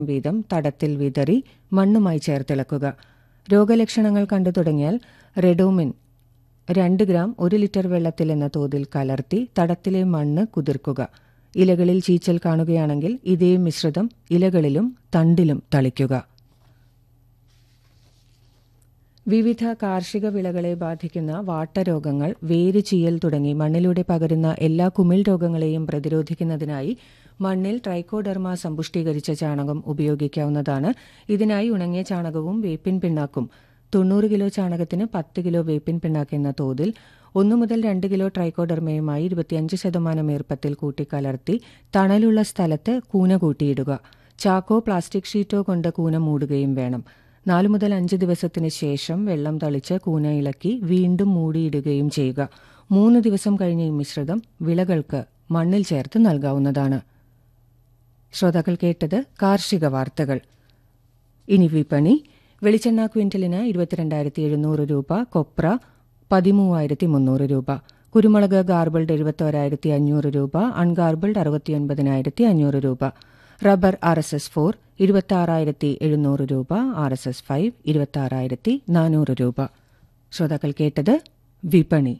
വീതം തടത്തിൽ വിതറി മണ്ണുമായി ചേർത്തിളക്കുക രോഗലക്ഷണങ്ങൾ കണ്ടു തുടങ്ങിയാൽ റെഡോമിൻ രണ്ട് ഗ്രാം ഒരു ലിറ്റർ വെള്ളത്തിൽ എന്ന തോതിൽ കലർത്തി തടത്തിലെ മണ്ണ് കുതിർക്കുക ഇലകളിൽ ചീച്ചൽ കാണുകയാണെങ്കിൽ ഇതേ മിശ്രിതം ഇലകളിലും തണ്ടിലും തളിക്കുക വിവിധ കാർഷിക വിളകളെ ബാധിക്കുന്ന വാട്ടരോഗങ്ങൾ വേര് ചീയൽ തുടങ്ങി മണ്ണിലൂടെ പകരുന്ന എല്ലാ കുമിൾ രോഗങ്ങളെയും പ്രതിരോധിക്കുന്നതിനായി മണ്ണിൽ ട്രൈക്കോഡെർമ സമ്പുഷ്ടീകരിച്ച ചാണകം ഉപയോഗിക്കാവുന്നതാണ് ഇതിനായി ഉണങ്ങിയ ചാണകവും വേപ്പിൻ പിണ്ണാക്കും തൊണ്ണൂറ് കിലോ ചാണകത്തിന് പത്ത് കിലോ വേപ്പിൻ പിണ്ണാക്ക് എന്ന തോതിൽ ഒന്നു മുതൽ രണ്ട് കിലോ ട്രൈക്കോഡെർമയുമായി ഇരുപത്തിയഞ്ച് ശതമാനം ഈർപ്പത്തിൽ കൂട്ടിക്കലർത്തി തണലുള്ള സ്ഥലത്ത് കൂന കൂട്ടിയിടുക ചാക്കോ പ്ലാസ്റ്റിക് ഷീറ്റോ കൊണ്ട് കൂന മൂടുകയും വേണം നാലു മുതൽ അഞ്ച് ദിവസത്തിന് ശേഷം വെള്ളം തളിച്ച് കൂന ഇളക്കി വീണ്ടും മൂടിയിടുകയും ചെയ്യുക മൂന്ന് ദിവസം കഴിഞ്ഞ ഈ മിശ്രിതം വിളകൾക്ക് മണ്ണിൽ ചേർത്ത് നൽകാവുന്നതാണ് ശ്രോതാക്കൾ കേട്ടത് കാർഷിക വാർത്തകൾ ഇനി വിപണി വെളിച്ചെണ്ണ ക്വിന്റലിന് ഇരുപത്തിരണ്ടായിരത്തി എഴുന്നൂറ് രൂപ കൊപ്ര പതിമൂവായിരത്തി മുന്നൂറ് രൂപ കുരുമുളക് ഗാർബിൾഡ് എഴുപത്തോരായിരത്തി അഞ്ഞൂറ് രൂപ അൺഗാർബിൾഡ് അറുപത്തിയൊൻപതിനായിരത്തി അഞ്ഞൂറ് രൂപ rubber R S S four ഇരുപത്തി എഴുന്നൂറ് രൂപ ആർ എസ് എസ് ഫൈവ് ഇരുപത്തി നാനൂറ് രൂപ ശ്രോതാക്കൾ കേട്ടത് വിപണി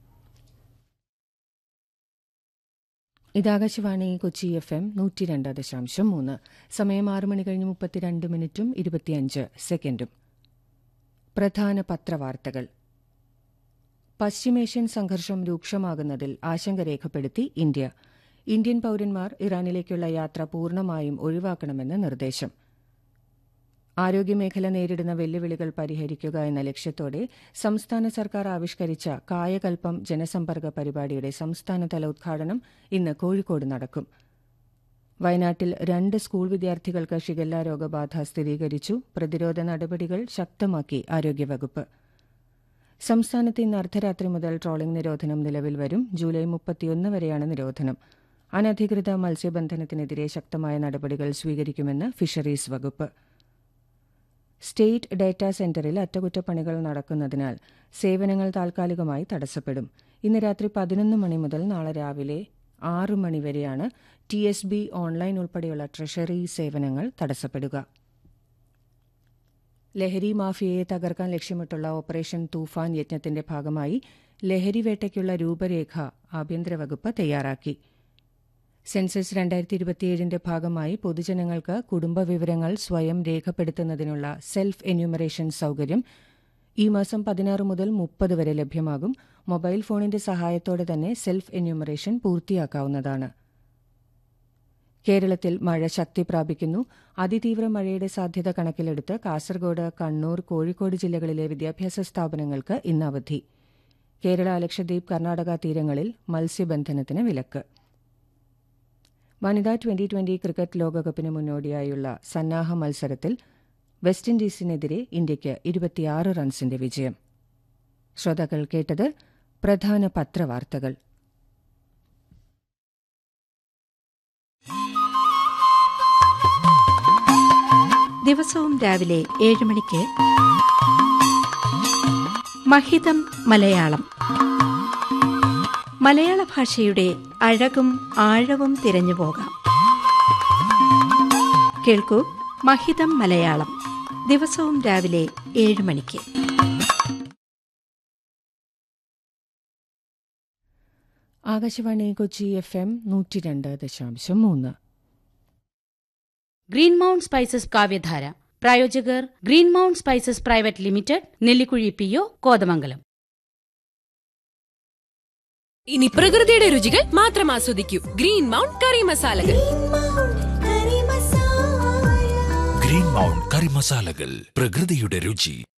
ഇതാകാശവാണി കൊച്ചി എഫ് എം നൂറ്റി രണ്ട് ദശാംശം മൂന്ന് സമയം ആറ് മണി കഴിഞ്ഞ് മുപ്പത്തിരണ്ട് മിനിറ്റും ഇരുപത്തിയഞ്ച് സെക്കൻഡും പ്രധാന പത്രവാർത്തകൾ പശ്ചിമേഷ്യൻ സംഘർഷം രൂക്ഷമാകുന്നതിൽ ആശങ്ക രേഖപ്പെടുത്തി ഇന്ത്യ ഇന്ത്യൻ പൌരന്മാർ ഇറാനിലേക്കുള്ള യാത്ര പൂർണ്ണമായും ഒഴിവാക്കണമെന്ന് നിർദ്ദേശം ആരോഗ്യമേഖല നേരിടുന്ന വെല്ലുവിളികൾ പരിഹരിക്കുക എന്ന ലക്ഷ്യത്തോടെ സംസ്ഥാന സർക്കാർ ആവിഷ്കരിച്ച കായകൽപ്പം ജനസമ്പർക്ക പരിപാടിയുടെ സംസ്ഥാനതല ഉദ്ഘാടനം ഇന്ന് കോഴിക്കോട് നടക്കും വയനാട്ടിൽ രണ്ട് സ്കൂൾ വിദ്യാർത്ഥികൾക്ക് ഷിഗല്ല രോഗബാധ സ്ഥിരീകരിച്ചു പ്രതിരോധ നടപടികൾ ശക്തമാക്കി ആരോഗ്യവകുപ്പ് സംസ്ഥാനത്ത് ഇന്ന് അർദ്ധരാത്രി മുതൽ ട്രോളിംഗ് നിരോധനം നിലവിൽ വരും ജൂലൈ മുപ്പത്തിയൊന്ന് വരെയാണ് നിരോധനം അനധികൃത മത്സ്യബന്ധനത്തിനെതിരെ ശക്തമായ നടപടികൾ സ്വീകരിക്കുമെന്ന് ഫിഷറീസ് വകുപ്പ് സ്റ്റേറ്റ് ഡാറ്റാ സെന്ററിൽ അറ്റകുറ്റപ്പണികൾ നടക്കുന്നതിനാൽ സേവനങ്ങൾ താൽക്കാലികമായി തടസ്സപ്പെടും ഇന്ന് രാത്രി പതിനൊന്ന് മണി മുതൽ നാളെ രാവിലെ ആറ് മണിവരെയാണ് ടി എസ് ബി ഓൺലൈൻ ഉൾപ്പെടെയുള്ള ട്രഷറി സേവനങ്ങൾ തടസ്സപ്പെടുക ലഹരി മാഫിയയെ തകർക്കാൻ ലക്ഷ്യമിട്ടുള്ള ഓപ്പറേഷൻ തൂഫാൻ യജ്ഞത്തിന്റെ ഭാഗമായി ലഹരി വേട്ടയ്ക്കുള്ള രൂപരേഖ ആഭ്യന്തര വകുപ്പ് തയ്യാറാക്കി സെൻസസ് രണ്ടായിരത്തി ഇരുപത്തിയേഴിന്റെ ഭാഗമായി പൊതുജനങ്ങൾക്ക് കുടുംബ വിവരങ്ങൾ സ്വയം രേഖപ്പെടുത്തുന്നതിനുള്ള സെൽഫ് എന്യൂമറേഷൻ സൌകര്യം ഈ മാസം പതിനാറ് മുതൽ മുപ്പത് വരെ ലഭ്യമാകും മൊബൈൽ ഫോണിന്റെ സഹായത്തോടെ തന്നെ സെൽഫ് എന്യൂമറേഷൻ പൂർത്തിയാക്കാവുന്നതാണ് കേരളത്തിൽ മഴ ശക്തി പ്രാപിക്കുന്നു അതിതീവ്ര മഴയുടെ സാധ്യത കണക്കിലെടുത്ത് കാസർഗോഡ് കണ്ണൂർ കോഴിക്കോട് ജില്ലകളിലെ വിദ്യാഭ്യാസ സ്ഥാപനങ്ങൾക്ക് ഇന്ന് അവധി കേരള ലക്ഷദ്വീപ് കർണാടക തീരങ്ങളിൽ മത്സ്യബന്ധനത്തിന് വിലക്ക് വനിതാ ട്വന്റി ട്വന്റി ക്രിക്കറ്റ് ലോകകപ്പിന് മുന്നോടിയായുള്ള സന്നാഹ മത്സരത്തിൽ വെസ്റ്റ് ഇൻഡീസിനെതിരെ ഇന്ത്യയ്ക്ക് ഇരുപത്തിയാറ് റൺസിന്റെ വിജയം ശ്രോതാക്കൾ കേട്ടത് പ്രധാന പത്രവാർത്തകൾ ദിവസവും രാവിലെ ഏഴ് മണിക്ക് മഹിതം മലയാളം മലയാള ഭാഷയുടെ അഴകും ആഴവും തിരഞ്ഞു പോകാം കേൾക്കൂ മഹിതം മലയാളം ദിവസവും രാവിലെ ഏഴ് മണിക്ക് ആകാശവാണി കൊച്ചി എഫ് എം നൂറ്റി രണ്ട് ദശാംശം മൂന്ന് ഗ്രീൻ മൗണ്ട് സ്പൈസസ് കാവ്യധാര പ്രായോജകർ Green Mount Spices Private Limited Nellikuzhi P O Kothamangalam ഇനി പ്രകൃതിയുടെ രുചികൾ മാത്രം ആസ്വദിക്കൂ ഗ്രീൻ മൗണ്ട് കറി മസാലകൾ ഗ്രീൻ മൗണ്ട് കറി മസാലകൾ പ്രകൃതിയുടെ രുചി